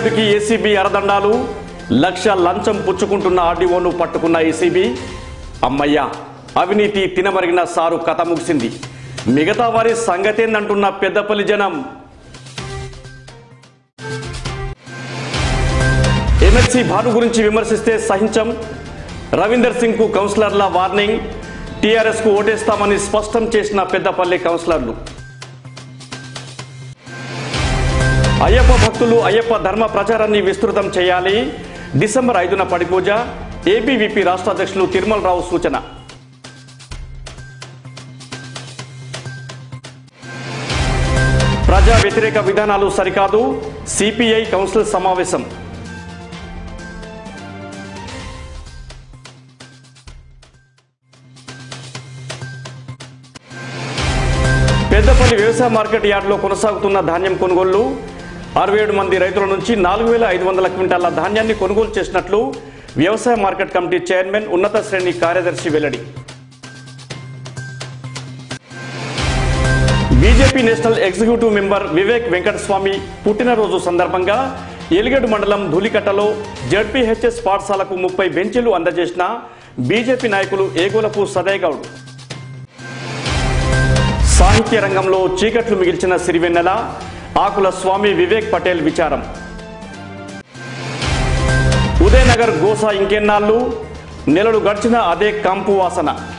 రెడ్డికి ఏసీబీ అరదండాలు లక్ష లంచం పుచ్చుకుంటున్న ఆర్డీఓను పట్టుకున్న ఏసీబీ అమ్మయ్య అవినీతి తినమరిగిన సారు కథ ముగిసింది మిగతా వారి సంగతేందంటున్న పెద్దపల్లి జనం ఎమ్మెల్సీ భాను గురించి విమర్శిస్తే సహించం రవీందర్ సింగ్ కు కౌన్సిలర్ల వార్నింగ్ టీఆర్ఎస్ కు ఓటేస్తామని స్పష్టం చేసిన పెద్దపల్లి కౌన్సిలర్లు అయ్యప్ప భక్తులు అయ్యప్ప ధర్మ ప్రచారాన్ని విస్తృతం చేయాలి డిసెంబర్ ఐదున పడిపూజ ఏబీవీపీ రాష్ట్ర అధ్యక్షులు తిరుమల రావు సూచన ప్రజా వ్యతిరేక విధానాలు సరికాదు సిపిఐ కౌన్సిల్ సమావేశం పెద్దపల్లి వ్యవసాయ మార్కెట్ యార్డులో కొనసాగుతున్న ధాన్యం కొనుగోళ్లు అరవై ఏడు మంది రైతుల నుంచి నాలుగు వేల ఐదు వందల క్వింటాల ధాన్యాన్ని కొనుగోలు చేసినట్లు వ్యవసాయ మార్కెట్ కమిటీ చైర్మన్ ఉన్నత శ్రేణి కార్యదర్శి వెల్లడి BJP national executive member Vivek Venkataswamy పుట్టినరోజు సందర్భంగా ఎలిగేడు మండలం ధూలికట్టలో జడ్పీహెచ్ఎస్ పాఠశాలకు ముప్పై బెంచీలు అందజేసిన బీజేపీ నాయకులు ఏగోలపు సదయ్ గౌడ్ సాహిత్య రంగంలో చీకట్లు మిగిల్చిన సిరివెన్నెల ఆకుల స్వామి వివేక్ పటేల్ విచారం ఉదయనగర్ గోసా ఇంకెన్నాళ్ళు నెలలు గడిచిన అదే కంపు వాసన